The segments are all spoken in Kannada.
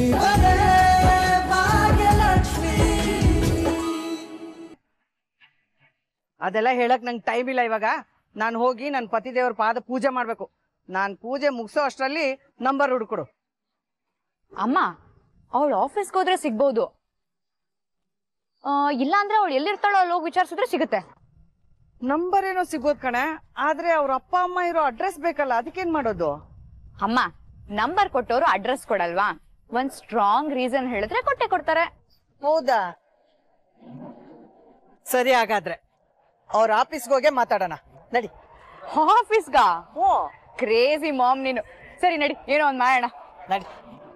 ಇವರೇ ಭಾಗ್ಯಲಕ್ಷ್ಮಿ ಅದೆಲ್ಲ ಹೇಳಕ್ ನಂಗೆ ಟೈಮ್ ಇಲ್ಲ ಇವಾಗ ನಾನು ಹೋಗಿ ನನ್ನ ಪತಿದೇವ್ರ ಪಾದ ಪೂಜೆ ಮಾಡ್ಬೇಕು ನಾನು ಪೂಜೆ ಮುಗಿಸೋ ಅಷ್ಟರಲ್ಲಿ ನಂಬರ್ ಹುಡುಕೊಡು ಅಮ್ಮ ಅವಳು ಆಫೀಸ್ಗೆ ಹೋದ್ರೆ ಸಿಗ್ಬೋದು ಆ, ಇಲ್ಲ ಅಂದ್ರೆ ಅವಳು ಎಲ್ಲಿರ್ತಾಳೋ ಅಲ್ಲಿ ಹೋಗಿ ವಿಚಾರಿಸಿದ್ರೆ ಸಿಗುತ್ತೆ ನಂಬರ್ ಏನೋ ಸಿಗೋದ್ ಕಣೆ ಆದ್ರೆ ಅವ್ರ ಅಪ್ಪ ಅಮ್ಮ ಇರೋ ಅಡ್ರೆಸ್ ಬೇಕಲ್ಲ ಅದಕ್ಕೇನ್ ಮಾಡೋದು ಅಮ್ಮ ನಂಬರ್ ಕೊಟ್ಟವರು ಅಡ್ರೆಸ್ ಕೊಡಲ್ವಾ ಒಂದ್ ಸ್ಟ್ರಾಂಗ್ ರೀಸನ್ ಹೇಳಿದ್ರೆ ಕೊಟ್ಟೆ ಕೊಡ್ತಾರೆ ಹೌದಾ ಸರಿ ಹಾಗಾದ್ರೆ ಅವ್ರ ಆಫೀಸ್ಗೆ ಹೋಗಿ ಮಾತಾಡೋಣ ನಡಿ ಆಫೀಸ್ಗಾ ಕ್ರೇಜಿ ಮಾಮ್ ನೀನು ಸರಿ ನಡಿ ಏನೋ ಒಂದ್ ಮಾಡೋಣ ನಡಿ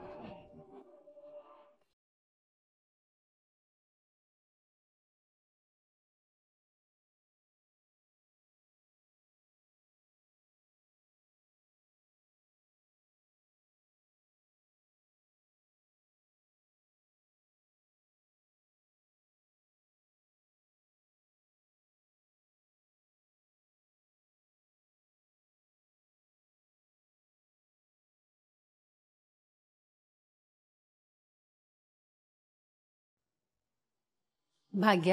ಭಾಗ್ಯ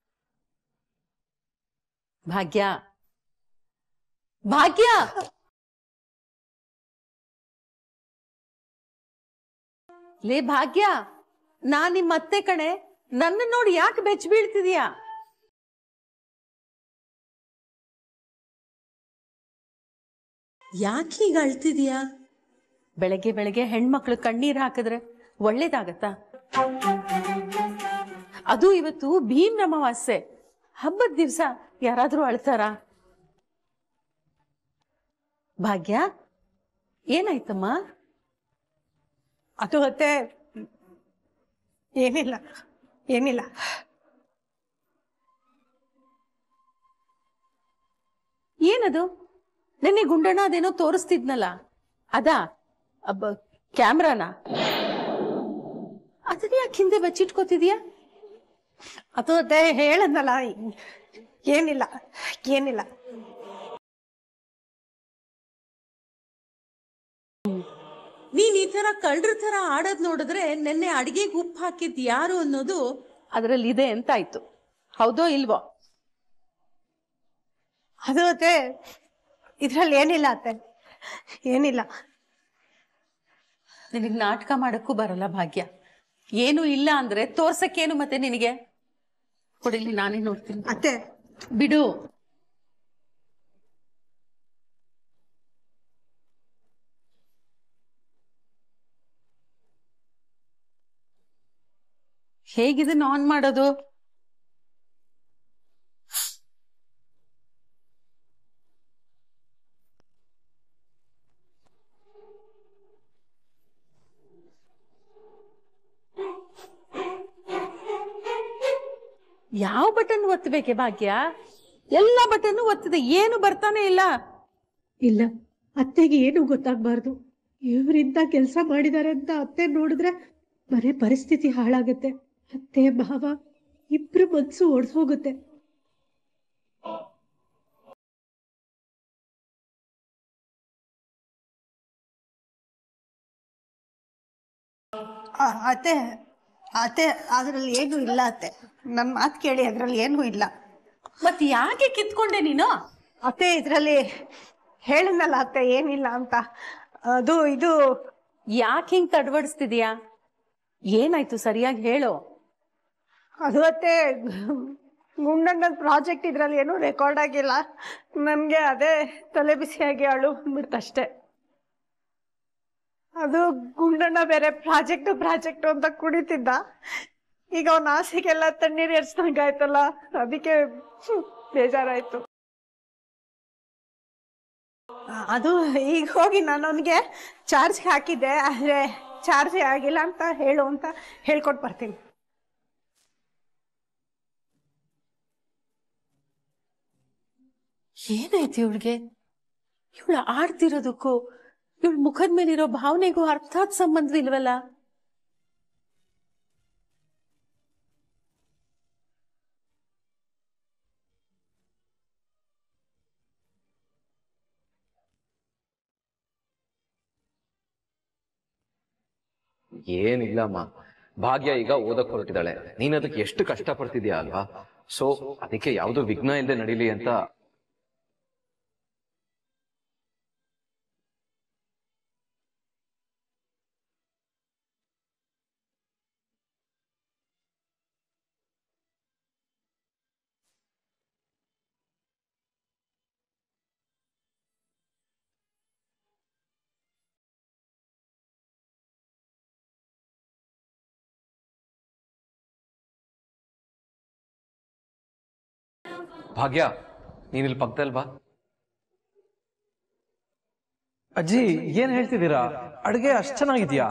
ಭಾಗ್ಯ ಭಾಗ್ಯ ಲೇ ಭಾಗ್ಯ ನಾ ನಿಮ್ಮ ಅತ್ತೆ ಕಣೆ ನನ್ನ ನೋಡಿ ಯಾಕೆ ಬೆಚ್ಚ ಬೀಳ್ತಿದೀಯಾ ಯಾಕೆ ಈಗ ಅಳ್ತಿದೀಯಾ ಬೆಳಗ್ಗೆ ಬೆಳಗ್ಗೆ ಹೆಣ್ಮಕ್ಳು ಕಣ್ಣೀರ್ ಹಾಕಿದ್ರೆ ಒಳ್ಳೇದಾಗತ್ತಾ ಅದು ಇವತ್ತು ಭೀಮ್ ಅಮಾವಾಸ್ಯೆ ಹಬ್ಬದ ದಿವ್ಸ ಯಾರಾದ್ರೂ ಅಳ್ತಾರ ಭಾಗ್ಯ ಏನಾಯ್ತಮ್ಮ ಅದು ಮತ್ತೆ ಏನಿಲ್ಲ ಏನಿಲ್ಲ ಏನದು ನಿನ್ನೆ ಗುಂಡಣ್ಣ ಅದೇನೋ ತೋರಿಸ್ತಿದ್ನಲ್ಲ ಅದಾ ಅಬ್ಬ ಕ್ಯಾಮ್ರಾನ ಅದನ್ನ ಯಾಕೆ ಹಿಂದೆ ಬಚ್ಚಿಟ್ಕೋತಿದ್ಯಾ ಅದು ಮತ್ತೆ ಹೇಳದ್ನಲ್ಲ ಏನಿಲ್ಲ ಏನಿಲ್ಲ ನೀನ್ ಈ ತರ ಕಳ್ರ ತರ ಆಡೋದ್ ನೋಡಿದ್ರೆ ನಿನ್ನೆ ಅಡಿಗೆಗೆ ಉಪ್ಪು ಹಾಕಿದ್ ಯಾರು ಅನ್ನೋದು ಅದ್ರಲ್ಲಿ ಇದೆ ಅಂತ ಆಯ್ತು ಹೌದೋ ಇಲ್ವೋ ಅದು ಮತ್ತೆ ಇದ್ರಲ್ಲಿ ಏನಿಲ್ಲ ಅತ್ತೆ ಏನಿಲ್ಲ ನಿನಗ್ ನಾಟಕ ಮಾಡಕ್ಕೂ ಬರಲ್ಲ ಭಾಗ್ಯ ಏನು ಇಲ್ಲ ಅಂದ್ರೆ ತೋರ್ಸಕ್ಕೇನು ಮತ್ತೆ ನಿನಗೆ ಕೊಡಿಲಿ ನಾನೇ ನೋಡ್ತೀನಿ ಅತ್ತೆ ಬಿಡು ಹೇಗಿದನ್ನ ಆನ್ ಮಾಡೋದು ಯಾವ ಬಟನ್ ಒತ್ತಬೇಕೆ ಭಾಗ್ಯ ಎಲ್ಲ ಬಟನ್ ಒತ್ತಿದೆ ಏನು ಬರ್ತಾನೆ ಇಲ್ಲ ಇಲ್ಲ ಅತ್ತೆಗೆ ಏನು ಗೊತ್ತಾಗ್ಬಾರ್ದು ಇವರಿಂದ ಕೆಲಸ ಮಾಡಿದ್ದಾರೆ ಅಂತ ಅತ್ತೆ ನೋಡಿದ್ರೆ ಮನೆ ಪರಿಸ್ಥಿತಿ ಹಾಳಾಗುತ್ತೆ ಅತ್ತೆ ಭಾವ ಇಬ್ರು ಮನ್ಸು ಒಡ್ಸ್ ಹೋಗುತ್ತೆ ಆ, ಅತ್ತೆ ಅತ್ತೆ ಅದ್ರಲ್ಲಿ ಏನು ಇಲ್ಲ ಅತ್ತೆ ನನ್ನ ಮಾತು ಕೇಳಿ ಅದ್ರಲ್ಲಿ ಏನೂ ಇಲ್ಲ ಮತ್ ಯಾಕೆ ಕಿತ್ಕೊಂಡೆ ನೀನು ಅತ್ತೆ ಇದರಲ್ಲಿ ಹೇಳಿದ್ನಲ್ಲ ಅತ್ತೆ ಏನಿಲ್ಲ ಅಂತ ಅದು ಇದು ಯಾಕೆ ಹಿಂಗ್ ತಡವಡಿಸ್ತಿದ್ಯಾ ಏನಾಯ್ತು ಸರಿಯಾಗಿ ಹೇಳು ಅದು ಅತ್ತೆ ಗುಂಡಣ್ಣನ ಪ್ರಾಜೆಕ್ಟ್ ಇದ್ರಲ್ಲಿ ಏನೂ ರೆಕಾರ್ಡ್ ಆಗಿಲ್ಲ ನನಗೆ ಅದೇ ತಲೆ ಬಿಸಿಯಾಗಿ ಅಳು ಬಂದ್ಬಿಡ್ತಷ್ಟೆ ಅದು ಗುಂಡಣ್ಣ ಬೇರೆ ಪ್ರಾಜೆಕ್ಟು ಪ್ರಾಜೆಕ್ಟು ಅಂತ ಕುಡಿತಿದ್ದ ಈಗ ಅವನ ಆಸೆಗೆಲ್ಲ ತಣ್ಣೀರು ಎರ್ಸ್ದಂಗಾಯ್ತಲ್ಲ ಅದಕ್ಕೆ ಹ್ಮ್, ಬೇಜಾರಾಯ್ತು ಅದು ಈಗ ಹೋಗಿ ನಾನು ಅವನಿಗೆ ಚಾರ್ಜ್ ಹಾಕಿದ್ದೆ ಆದರೆ ಚಾರ್ಜ್ ಆಗಿಲ್ಲ ಅಂತ ಹೇಳು ಅಂತ ಹೇಳ್ಕೊಟ್ಟು ಬರ್ತೀನಿ ಏನಾಯ್ತು ಇವಳಿಗೆ ಇವಳು ಆಡ್ತಿರೋದಕ್ಕೂ ಇವಳ ಮುಖದ ಮೇಲಿರೋ ಭಾವನೆಗೂ ಅರ್ಥಾತ್ ಸಂಬಂಧ ಇಲ್ವಲ್ಲ ಏನಿಲ್ಲಮ್ಮ ಭಾಗ್ಯ ಈಗ ಓದಕ್ ಹೊರಟಿದ್ದಾಳೆ ನೀನ್ ಅದಕ್ಕೆ ಎಷ್ಟು ಕಷ್ಟ ಪಡ್ತಿದ್ಯಾ ಅಲ್ವಾ ಸೊ ಅದಕ್ಕೆ ಯಾವ್ದು ವಿಘ್ನ ಇಲ್ಲದೆ ನಡೀಲಿ ಅಂತ ಭಾಗ್ಯ ನೀನ್ ಇಲ್ಲಿ ಪಕ್ಕದಲ್ಲಿ ಬಾ ಅಜ್ಜಿ ಏನ್ ಹೇಳ್ತಿದ್ದೀರಾ ಅಡ್ಗೆ ಅಷ್ಟ್ ಚೆನ್ನಾಗಿದ್ಯಾ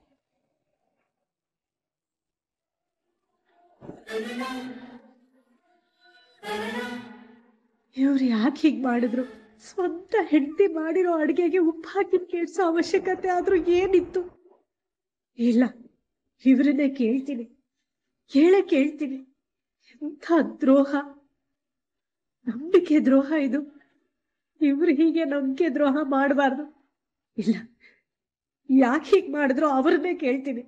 ಇವ್ರು ಯಾಕೆ ಹೀಗ್ ಮಾಡಿದ್ರು ಸ್ವಂತ ಹೆಂಡತಿ ಮಾಡಿರೋ ಅಡ್ಗೆಗೆ ಉಪ್ಪು ಹಾಕಿ ಕೇಳ್ಸೋ ಅವಶ್ಯಕತೆ ಆದ್ರೂ ಏನಿತ್ತು ಇಲ್ಲ ಇವ್ರನ್ನೇ ಕೇಳ್ತೀನಿ ಕೇಳೇ ಕೇಳ್ತೀನಿ ಎಂಥ ದ್ರೋಹ ನಂಬಿಕೆ ದ್ರೋಹ ಇದು ಇವ್ರು ಹೀಗೆ ನಂಬಿಕೆ ದ್ರೋಹ ಮಾಡಬಾರ್ದು ಇಲ್ಲ ಯಾಕೆ ಹೀಗ್ ಮಾಡಿದ್ರು ಅವ್ರನ್ನೇ ಕೇಳ್ತೀನಿ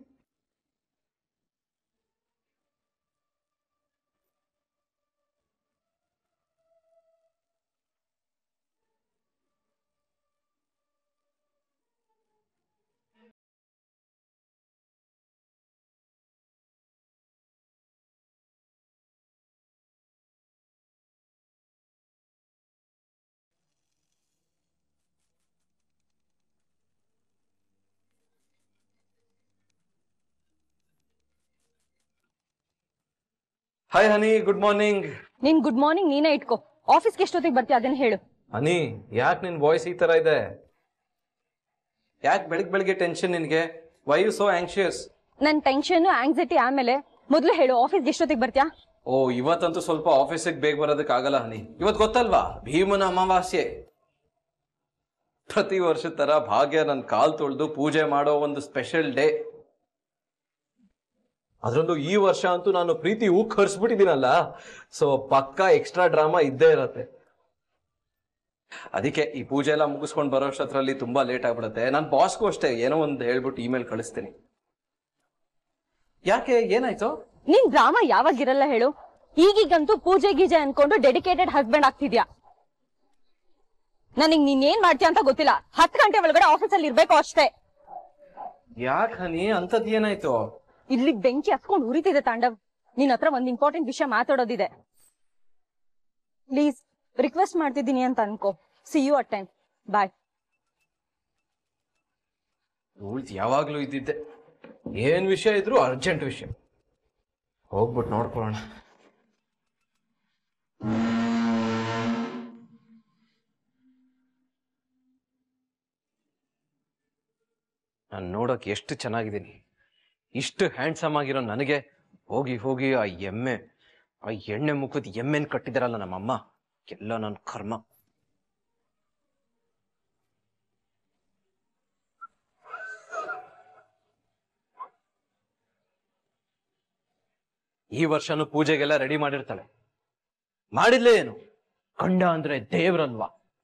ಹಾಯ್ ಹನಿ ಗುಡ್ ಮಾರ್ನಿಂಗ್ ನಿನ್ ಗುಡ್ ಮಾರ್ನಿಂಗ್ ನೀನೇ ಇಟ್ಕೋ ಆಫೀಸ್ಗೆ ಎಷ್ಟೊತ್ತಿಗೆ ಬರ್ತೀಯ ಅದನ್ನ ಹೇಳು ಹನಿ ಯಾಕೆ ನಿನ್ ವಾಯ್ಸ್ ಈ ತರ ಇದೆ ಯಾಕೆ ಬೆಳಗ್ ಬೆಳಿಗ್ಗೆ ಟೆನ್ಷನ್ ನಿನ್ಗೆ ವೈ ಯು ಸೋ ಆಂಕ್ಷಿಯಸ್ ನನ್ ಟೆನ್ಷನ್ ಆಂಗ್ಸೈಟಿ ಆಮೇಲೆ ಮೊದ್ಲು ಹೇಳು ಆಫೀಸ್ಗೆ ಎಷ್ಟೊತ್ತಿಗೆ ಬರ್ತೀಯಾ ಓ ಇವತ್ತಂತೂ ಸ್ವಲ್ಪ ಆಫೀಸಿಗೆ ಬೇಗ ಬರೋದಕ್ಕೆ ಆಗಲ್ಲ ಹನಿ ಇವತ್ತು ಗೊತ್ತಲ್ವಾ ಭೀಮನ ಅಮಾವಾಸ್ಯೆ ಪ್ರತಿ ವರ್ಷದ ತರ ಭಾಗ್ಯ ನನ್ ಕಾಲ್ ತೊಳೆದು ಪೂಜೆ ಮಾಡೋ ಒಂದು ಸ್ಪೆಷಲ್ ಡೇ ಅದ್ರಲ್ಲೂ ಈ ವರ್ಷ ಅಂತೂ ನಾನು ಪ್ರೀತಿ ಉಕ್ ಹರಿಸ್ಬಿಟ್ಟಿದ್ದೀನಲ್ಲ ಸೊ ಪಕ್ಕಾ ಎಕ್ಸ್ಟ್ರಾ ಡ್ರಾಮಾ ಇದ್ದೇ ಇರತ್ತೆ ಅದಕ್ಕೆ ಈ ಪೂಜೆ ಎಲ್ಲ ಮುಗಿಸ್ಕೊಂಡು ಬರೋ ಅಷ್ಟರಲ್ಲಿ ತುಂಬಾ ಲೇಟ್ ಆಗ್ಬಿಡುತ್ತೆ ನಾನು ಬಾಸ್ಗೂ ಅಷ್ಟೇ ಏನೋ ಒಂದು ಹೇಳ್ಬಿಟ್ಟು ಇಮೇಲ್ ಕಳಿಸ್ತೀನಿ ಯಾಕೆ ಏನಾಯ್ತು ನಿನ್ ಡ್ರಾಮಾ ಯಾವಾಗಿರಲ್ಲ ಹೇಳು ಈಗೀಗಂತೂ ಪೂಜೆ ಗೀಜೆ ಅನ್ಕೊಂಡು ಡೆಡಿಕೇಟೆಡ್ ಹಸ್ಬೆಂಡ್ ಆಗ್ತಿದ್ಯಾ ನನಗ್ ನೀನ್ ಏನ್ ಮಾಡ್ತೀಯ ಅಂತ ಗೊತ್ತಿಲ್ಲ ಹತ್ತು ಗಂಟೆ ಒಳಗಡೆ ಆಫೀಸಲ್ಲಿ ಇರ್ಬೇಕು ಅಷ್ಟೇ ಯಾಕೆ ಹನಿ ಅಂತದ್ ಏನಾಯ್ತು ಇಲ್ಲಿ ಬೆಂಕಿ ಹತ್ಕೊಂಡು ಉರಿತಿದೆ ತಾಂಡವ್ ನಿನ್ ಹತ್ರ ಒಂದ್ ಇಂಪಾರ್ಟೆಂಟ್ ವಿಷಯ ಮಾತಾಡೋದಿದೆ ಪ್ಲೀಸ್ ರಿಕ್ವೆಸ್ಟ್ ಮಾಡ್ತಿದ್ದೀನಿ ಅಂತ ಅನ್ಕೋ ಸಿ ಯು ಅಟ್ ಟೈಮ್ ಬಾಯ್ ಉಳ್ದು ಯಾವಾಗ್ಲೂ ಇದ್ದಿದ್ದೆ ಏನ್ ವಿಷಯ ಇದ್ರು ಅರ್ಜೆಂಟ್ ವಿಷಯ ಹೋಗ್ಬಿಟ್ಟು ನೋಡ್ಕೊಳ್ಳೋಣ ನಾನು ನೋಡಕ್ ಎಷ್ಟು ಚೆನ್ನಾಗಿದ್ದೀನಿ ಇಷ್ಟು ಹ್ಯಾಂಡ್ಸಮ್ ಆಗಿರೋ ನನಗೆ ಹೋಗಿ ಹೋಗಿ ಆ ಎಮ್ಮೆ ಆ ಎಣ್ಣೆ ಮುಖದ ಎಮ್ಮೆನ್ ಕಟ್ಟಿದಾರಲ್ಲ ನಮ್ಮಮ್ಮ ಎಲ್ಲ ನನ್ನ ಕರ್ಮ ಈ ವರ್ಷನೂ ಪೂಜೆಗೆಲ್ಲ ರೆಡಿ ಮಾಡಿರ್ತಾಳೆ ಮಾಡಿದ್ಲೇ ಏನು ಗಂಡ ಅಂದ್ರೆ ದೇವ್ರಲ್ವಾ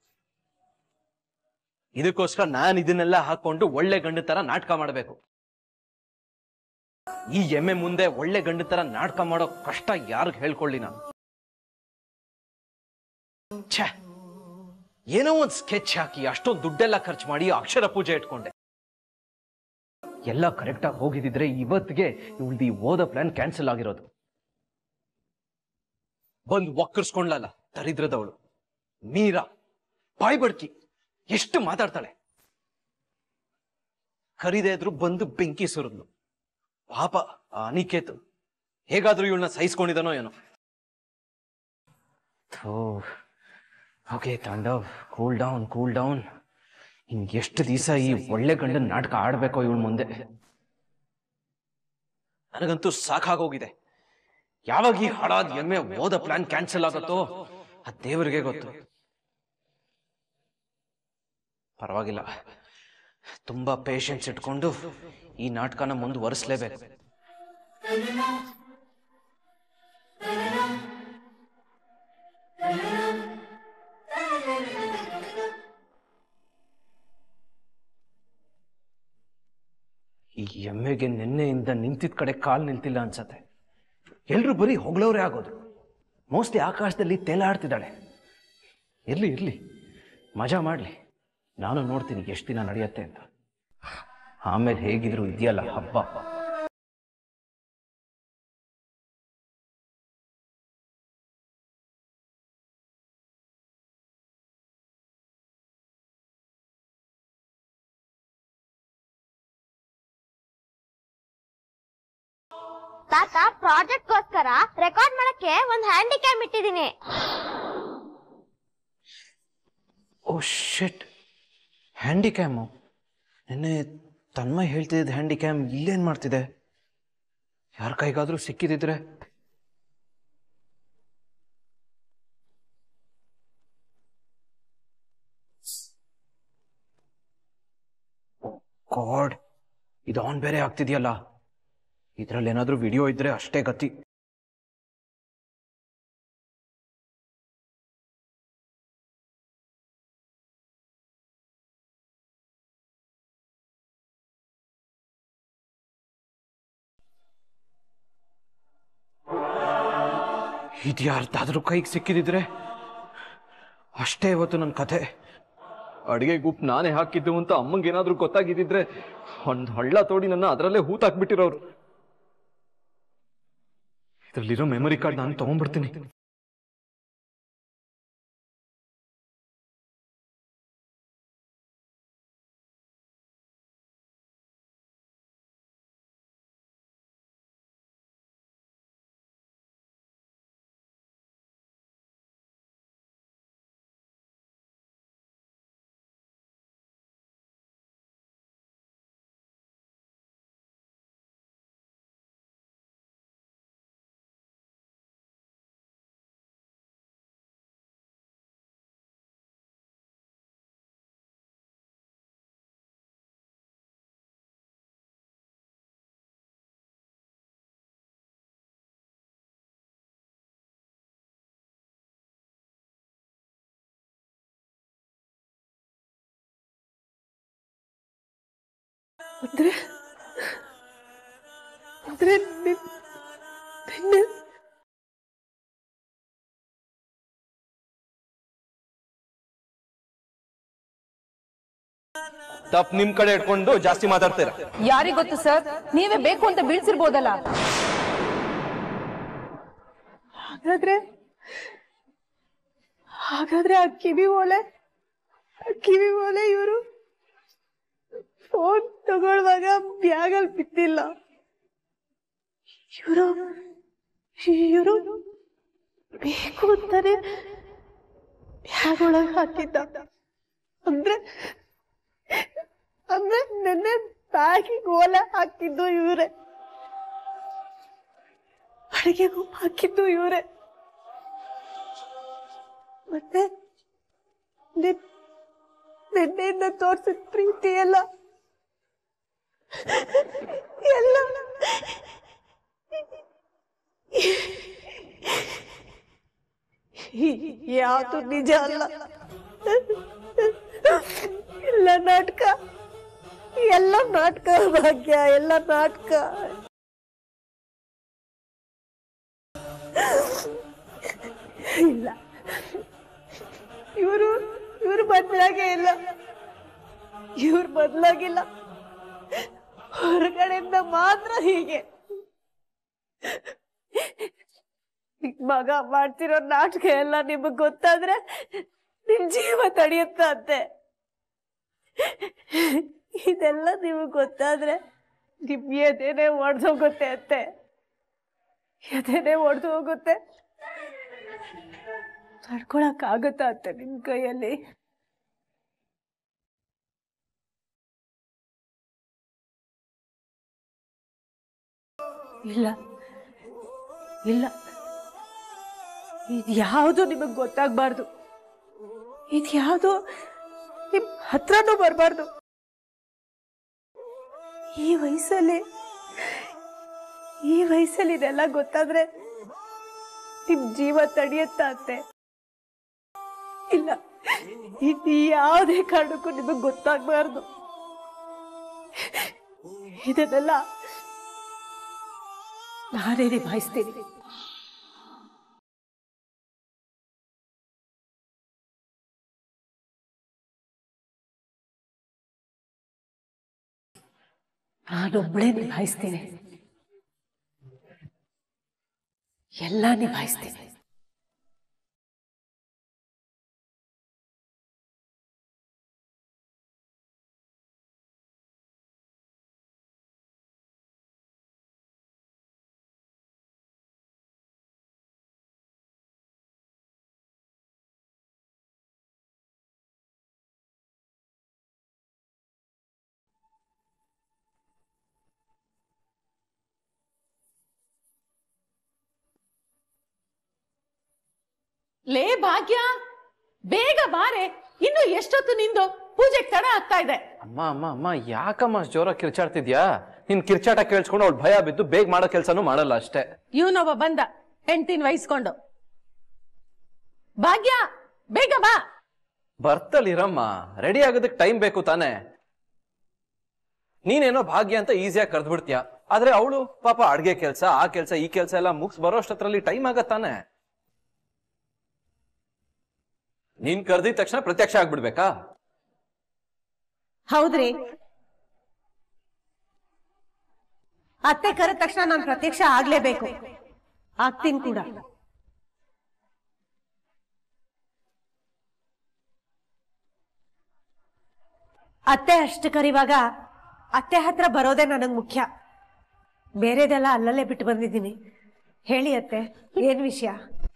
ಇದಕ್ಕೋಸ್ಕರ ನಾನು ಇದನ್ನೆಲ್ಲ ಹಾಕೊಂಡು ಒಳ್ಳೆ ಗಂಡ ತರ ನಾಟಕ ಮಾಡಬೇಕು ಈ ಎಮ್ಮೆ ಮುಂದೆ ಒಳ್ಳೆ ಗಂಡ ತರ ನಾಟಕ ಮಾಡೋ ಕಷ್ಟ ಯಾರಿಗ್ ಹೇಳ್ಕೊಳ್ಳಿ ನಾನು ಛೇ ಏನೋ ಒಂದ್ ಸ್ಕೆಚ್ ಹಾಕಿ ಅಷ್ಟೊಂದು ದುಡ್ಡೆಲ್ಲ ಖರ್ಚು ಮಾಡಿ ಅಕ್ಷರ ಪೂಜೆ ಇಟ್ಕೊಂಡೆ ಎಲ್ಲ ಕರೆಕ್ಟ್ ಆಗಿ ಹೋಗಿದ್ರೆ ಇವತ್ತಿಗೆ ಇವಳ್ದು ಈ ಓದೋ ಪ್ಲಾನ್ ಕ್ಯಾನ್ಸಲ್ ಆಗಿರೋದು ಬಂದು ಒಕ್ಕರ್ಸ್ಕೊಂಡ್ಲಲ್ಲ ದರಿದ್ರದವಳು ಮೀರಾ ಬಾಯ್ ಬಡ್ಕಿ ಎಷ್ಟು ಮಾತಾಡ್ತಾಳೆ ಕರಿದೇ ಇದ್ರು ಬಂದು ಬೆಂಕಿ ಸುರಿದ್ಲು ಪಾಪ ಆ ಅನಿಕೇತ್ ಹೇಗಾದ್ರೂ ಇವಳನ್ನ ಸಹಿಸ್ಕೊಂಡಿದಾನೋ ಏನೋ okay Tandav cool down cool down ಇನ್ ಎಷ್ಟು ದಿವಸ ಈ ಒಳ್ಳೆ ಗಂಡನ ನಾಟಕ ಆಡ್ಬೇಕೋ ಇವಳ ಮುಂದೆ ನನಗಂತೂ ಸಾಕಾಗೋಗಿದೆ ಯಾವಾಗ ಈ ಹಾಳಾದ ಎಮ್ಮೆ ಓದ ಪ್ಲಾನ್ ಕ್ಯಾನ್ಸಲ್ ಆಗುತ್ತೋ ಆ ದೇವರಿಗೆ ಗೊತ್ತು ಪರವಾಗಿಲ್ಲ ತುಂಬಾ ಪೇಷನ್ಸ್ ಇಟ್ಕೊಂಡು ಈ ನಾಟಕನ ಮುಂದುವರಿಸಲೇಬೇಕು ಈ ಈ ಎಮ್ಮೆಗೆ ನಿನ್ನೆಯಿಂದ ನಿಂತಿದ್ದ ಕಡೆ ಕಾಲು ನಿಲ್ತಿಲ್ಲ ಅನ್ಸತ್ತೆ ಎಲ್ರು ಬರೀ ಹೊಗಳವ್ರೆ ಆಗೋದು ಮೋಸ್ಟ್ಲಿ ಆಕಾಶದಲ್ಲಿ ತೇಲಾಡ್ತಿದ್ದಾಳೆ ಇರ್ಲಿ ಇರ್ಲಿ ಮಜಾ ಮಾಡಲಿ ನಾನು ನೋಡ್ತೀನಿ ಎಷ್ಟು ದಿನ ನಡೆಯುತ್ತೆ ಅಂತ ಆಮೇಲೆ ಹೇಗಿದ್ರು ಇದೆಯಲ್ಲ ಹಬ್ಬ ತಾತ ಪ್ರಾಜೆಕ್ಟ್ ಗೋಸ್ಕರ ರೆಕಾರ್ಡ್ ಮಾಡಕ್ಕೆ ಒಂದ್ ಹ್ಯಾಂಡಿಕ್ಯಾಮ್ ಇಟ್ಟಿದೀನಿ ಓ ಶಿಟ್ ಹ್ಯಾಂಡಿಕ್ಯಾಮು ನಿನ್ನೆ ತನ್ಮಯ್ ಹೇಳ್ತಿದ್ದ ಹ್ಯಾಂಡಿಕ್ಯಾಮ್ ಇಲ್ಲೇನ್ ಮಾಡ್ತಿದೆ ಯಾರ ಕೈಗಾದ್ರೂ ಸಿಕ್ಕಿದಿದ್ರೆ ಗಾಡ್ ಇದು ಆನ್ ಬೇರೆ ಆಗ್ತಿದೆಯಲ್ಲ ಇದ್ರಲ್ಲಿ ಏನಾದ್ರೂ ವಿಡಿಯೋ ಇದ್ರೆ ಅಷ್ಟೇ ಗತಿ ಇದ್ಯಾರ್ದಾದ್ರೂ ಕೈಗೆ ಸಿಕ್ಕಿದಿದ್ರೆ ಅಷ್ಟೇ ಇವತ್ತು ನನ್ನ ಕಥೆ ಅಡಿಗೆ ಗುಪ್ ನಾನೇ ಹಾಕಿದ್ದು ಅಂತ ಅಮ್ಮಂಗೆ ಏನಾದ್ರೂ ಗೊತ್ತಾಗಿದ್ದಿದ್ರೆ ಒಂದ್ ಹಳ್ಳ ತೋಡಿ ನನ್ನ ಅದರಲ್ಲೇ ಹೂತಾಕ್ಬಿಟ್ಟಿರೋರು ಇದ್ರಲ್ಲಿರೋ ಮೆಮೊರಿ ಕಾರ್ಡ್ ನಾನು ತಗೊಂಡ್ಬಿಡ್ತೀನಿ ಅಂದ್ರೆ ಅಂದ್ರೆ ನಿನ್- ನಿನ್ನೆ ತಪ್ಪು ನಿಮ್ ಕಡೆ ಇಟ್ಕೊಂಡು ಜಾಸ್ತಿ ಮಾತಾಡ್ತೀರಾ ಯಾರಿಗ್ ಗೊತ್ತು ಸರ್ ನೀವೇ ಬೇಕು ಅಂತ ಬೀಳ್ಸಿರ್ಬೋದಲ್ಲ ಹಾಗಾದ್ರೆ ಹಾಗಾದ್ರೆ ಆ ಕಿವಿ ಓಲೆ ಆ ಕಿವಿ ಓಲೆ ಇವರು ಫೋನ್ ತಗೊಳ್ಳುವಾಗ ಬ್ಯಾಗಲ್ಲಿ ಬಿದ್ದಿಲ್ಲ ಇವರು ಇವರು ಬೇಕು ಅಂತಾನೆ ಬ್ಯಾಗ್ ಒಳಗೆ ಹಾಕಿದ್ದ ಅಂದ್ರೆ ಅಂದ್ರೆ ನೆನ್ನೆ ಬ್ಯಾಗಿಗೆ ಓಲೆ ಹಾಕಿದ್ದು ಇವರೇ ಅಡಿಗೆಗೂ ಹಾಕಿದ್ದು ಇವರೇ ಮತ್ತೆ ನಿನ್- ನಿನ್ನೆಯಿಂದ ತೋರ್ಸಿದ ಪ್ರೀತಿ ಎಲ್ಲ ಎಲ್ಲ ಯಾವುದು ನಿಜ ಅಲ್ಲ ಎಲ್ಲ ನಾಟಕ ಎಲ್ಲ ನಾಟಕ ಭಾಗ್ಯ ಎಲ್ಲ ನಾಟಕ ಇಲ್ಲ ಇವರು ಇವರು ಬದಲಾಗೇ ಇಲ್ಲ ಇವ್ರು ಬದಲಾಗಿಲ್ಲ ಹೊರಗಡೆಯಿಂದ ಮಾತ್ರ ಹೀಗೆ ನಿಮ್ ಮಗ ಮಾಡ್ತಿರೋ ನಾಟಕ ಎಲ್ಲ ನಿಮಗ್ ಗೊತ್ತಾದ್ರೆ ನಿಮ್ ಜೀವ ತಡೆಯುತ್ತಂತೆ ಇದೆಲ್ಲ ನಿಮಗ್ ಗೊತ್ತಾದ್ರೆ ನಿಮ್ ಎದೆನೆ ಒಡ್ದೋಗುತ್ತೆ ಅಂತೆ ಎದೆನೆ ಒಡ್ದು ಹೋಗುತ್ತೆ ತಡ್ಕೊಳಕ್ ಆಗತ್ತಾ ಅಂತ ನಿಮ್ ಕೈಯಲ್ಲಿ ಇಲ್ಲ ಇಲ್ಲ ಇದ್ಯಾವುದು ನಿಮಗ್ ಗೊತ್ತಾಗ್ಬಾರ್ದು ಇದ್ಯಾವುದು ನಿಮ್ ಹತ್ರನೂ ಬರಬಾರ್ದು ಈ ವಯಸ್ಸಲ್ಲಿ ಈ ವಯಸ್ಸಲ್ಲಿ ಇದೆಲ್ಲ ಗೊತ್ತಾದ್ರೆ ನಿಮ್ ಜೀವ ತಡಿಯತ್ತ ಅಂತೆ ಇಲ್ಲ ಇದು ಯಾವುದೇ ಕಾರಣಕ್ಕೂ ನಿಮಗ್ ಗೊತ್ತಾಗ್ಬಾರ್ದು ಇದನ್ನೆಲ್ಲ ನಾನೇ ನಿಭಾಯಿಸ್ತೀನಿ ನಾನೊಬ್ಳೇ ನಿಭಾಯಿಸ್ತೀನಿ ಎಲ್ಲ ನಿಭಾಯಿಸ್ತೀನಿ ಲೇ ಭಾಗ್ಯ ಬೇಗ ಬಾರೆ ಇನ್ನು ಎಷ್ಟೊತ್ತು ನಿಂದು ಪೂಜೆಗೆ ತಡ ಆಗ್ತಾ ಇದೆ ಅಮ್ಮ ಅಮ್ಮ ಅಮ್ಮ ಯಾಕಮ್ಮ ಅಷ್ಟ್ ಜೋರಾಗಿ ಕಿರ್ಚಾಡ್ತಿದ್ಯಾ ನಿನ್ ಕಿರ್ಚಾಟ ಕೇಳಿಸ್ಕೊಂಡು ಅವಳು ಭಯ ಬಿದ್ದು ಬೇಗ ಮಾಡೋ ಕೆಲ್ಸನೂ ಮಾಡಲ್ಲ ಅಷ್ಟೇ ಇವನೊಬ್ಬ ಬಂದ ಹೆಂಡ್ತಿನ ವಹಿಸ್ಕೊಂಡು ಭಾಗ್ಯ ಬೇಗ ಬಾ ಬರ್ತಲ್ಲಿರಮ್ಮ ರೆಡಿ ಆಗೋದಕ್ಕೆ ಟೈಮ್ ಬೇಕು ತಾನೇ ನೀನೇನೋ ಭಾಗ್ಯ ಅಂತ ಈಸಿಯಾಗಿ ಕರೆದು ಬಿಡ್ತೀಯ ಆದ್ರೆ ಅವಳು ಪಾಪ ಅಡ್ಗೆ ಕೆಲ್ಸ ಆ ಕೆಲ್ಸ ಈ ಕೆಲ್ಸ ಎಲ್ಲ ಮುಗಿಸ್ ಬರೋ ಅಷ್ಟರಲ್ಲಿ ಟೈಮ್ ಆಗತ್ತಾನೆ ನೀನ್ ಕರ್ದಿದ ತಕ್ಷಣ ಪ್ರತ್ಯಕ್ಷ ಆಗ್ಬಿಡ್ಬೇಕಾ ಹೌದ್ರಿ ಅತ್ತೆ ಕರೆದ ತಕ್ಷಣ ನಾನು ಪ್ರತ್ಯಕ್ಷ ಆಗ್ಲೇಬೇಕು ಆಗ್ತೀನಿ ಕೂಡ ಅತ್ತೆ ಅಷ್ಟು ಕರಿವಾಗ ಅತ್ತೆ ಹತ್ರ ಬರೋದೇ ನನಗ್ ಮುಖ್ಯ ಬೇರೆದೆಲ್ಲ ಅಲ್ಲಲ್ಲೇ ಬಿಟ್ಟು ಬಂದಿದ್ದೀನಿ ಹೇಳಿ ಅತ್ತೆ ಏನ್ ವಿಷಯ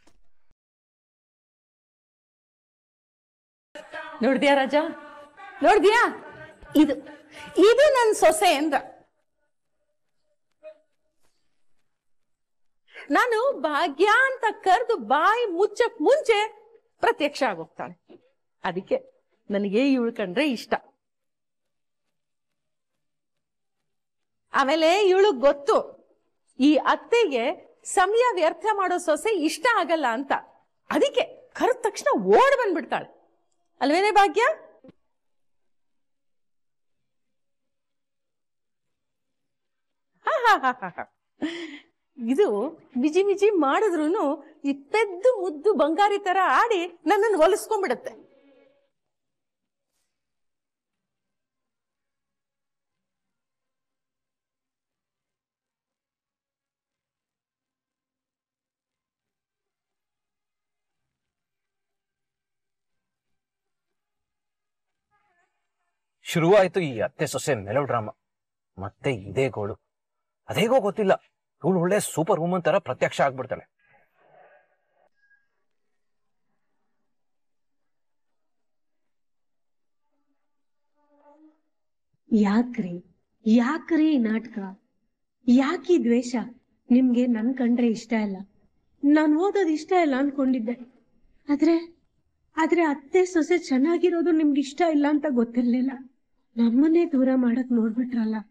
ನೋಡ್ದ್ಯಾ ರಾಜಾ ನೋಡ್ದ್ಯಾ ಇದು ಇದು ನನ್ ಸೊಸೆ ಅಂದ ನಾನು ಭಾಗ್ಯ ಅಂತ ಕರೆದು ಬಾಯಿ ಮುಚ್ಚಕ್ ಮುಂಚೆ ಪ್ರತ್ಯಕ್ಷ ಆಗೋಗ್ತಾಳೆ ಅದಕ್ಕೆ ನನಗೆ ಇವಳು ಕಂಡ್ರೆ ಇಷ್ಟ ಆಮೇಲೆ ಇವಳು ಗೊತ್ತು ಈ ಅತ್ತೆಗೆ ಸಮಯ ವ್ಯರ್ಥ ಮಾಡೋ ಸೊಸೆ ಇಷ್ಟ ಆಗಲ್ಲ ಅಂತ ಅದಕ್ಕೆ ಕರೆದ ತಕ್ಷಣ ಓಡ್ ಬಂದ್ಬಿಡ್ತಾಳೆ ಅಲ್ವೇನೆ ಭಾಗ್ಯ ಆಹಾಹಾಹಾ. ಇದು ಮಿಜಿ ಮಿಜಿ ಮಾಡಿದ್ರು ಈ ಪೆದ್ದು ಮುದ್ದು ಬಂಗಾರಿ ತರ ಆಡಿ ನನ್ನನ್ನು ಹೊಲಿಸ್ಕೊಂಡ್ಬಿಡುತ್ತೆ ಶುರುವಾಯ್ತು ಈ ಅತ್ತೆ ಸೊಸೆ ಮೆಲೋ ಡ್ರಾಮಾ ಮತ್ತೆ ಇದೇ ಗೋಳು ಅದೇಗೋ ಗೊತ್ತಿಲ್ಲ ಇವಳು ಒಳ್ಳೆ ಸೂಪರ್ ವುಮನ್ ತರ ಪ್ರತ್ಯಕ್ಷ ಆಗ್ಬಿಡ್ತಾಳೆ ಯಾಕ್ರಿ ಯಾಕ್ರಿ ಈ ನಾಟಕ ಯಾಕಿ ದ್ವೇಷ ನಿಮ್ಗೆ ನನ್ ಕಂಡ್ರೆ ಇಷ್ಟ ಇಲ್ಲ ನಾನ್ ಓದೋದ್ ಇಷ್ಟ ಇಲ್ಲ ಅನ್ಕೊಂಡಿದ್ದೆ ಆದ್ರೆ ಆದ್ರೆ ಅತ್ತೆ ಸೊಸೆ ಚೆನ್ನಾಗಿರೋದು ನಿಮ್ಗೆ ಇಷ್ಟ ಇಲ್ಲ ಅಂತ ಗೊತ್ತಿರ್ಲಿಲ್ಲ ನಮ್ಮನ್ನೇ ದೂರ ಮಾಡಕ್ ನೋಡ್ಬಿಟ್ರಲ್ಲ